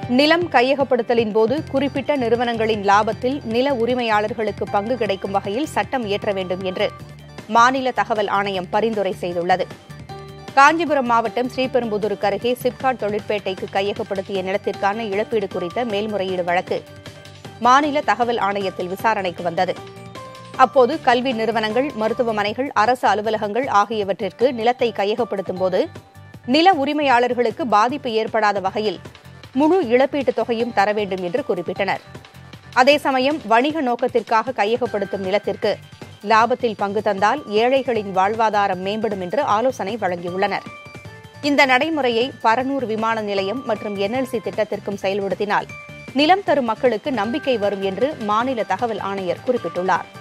நிலம் கையகப்படுத்தலின் போது குறிப்பிட்ட நிறுவனங்களின் லாபத்தில் நில உரிமையாளர்களுக்கு பங்கு கிடைக்கும் வகையில் சட்டம் இயற்ற வேண்டும் என்று மாநில தகவல் ஆணையம் பரிந்துரை செய்துள்ளது காஞ்சிபுரம் மாவட்டம் ஸ்ரீபெரும்புதூருக்கு அருகே சிப்காட் தொழிற்பேட்டைக்கு கையகப்படுத்திய நிலத்திற்கான இழப்பீடு குறித்த மேல்முறையீடு வழக்கு மாநில தகவல் ஆணையத்தில் விசாரணைக்கு வந்தது அப்போது கல்வி நிறுவனங்கள் மருத்துவமனைகள் அரசு அலுவலகங்கள் ஆகியவற்றிற்கு நிலத்தை கையகப்படுத்தும் போது நில உரிமையாளர்களுக்கு பாதிப்பு ஏற்படாத வகையில் முழு இழப்பீட்டுத் தொகையும் தர வேண்டும் என்று குறிப்பிட்டனர் அதே சமயம் வணிக நோக்கத்திற்காக கையகப்படுத்தும் நிலத்திற்கு லாபத்தில் பங்கு தந்தால் ஏழைகளின் வாழ்வாதாரம் மேம்படும் என்று ஆலோசனை வழங்கியுள்ளனர் இந்த நடைமுறையை பரனூர் விமான நிலையம் மற்றும் என்எல்சி திட்டத்திற்கும் செயல்படுத்தினால் நிலம் தரும் மக்களுக்கு நம்பிக்கை வரும் என்று மாநில தகவல் ஆணையர் குறிப்பிட்டுள்ளார்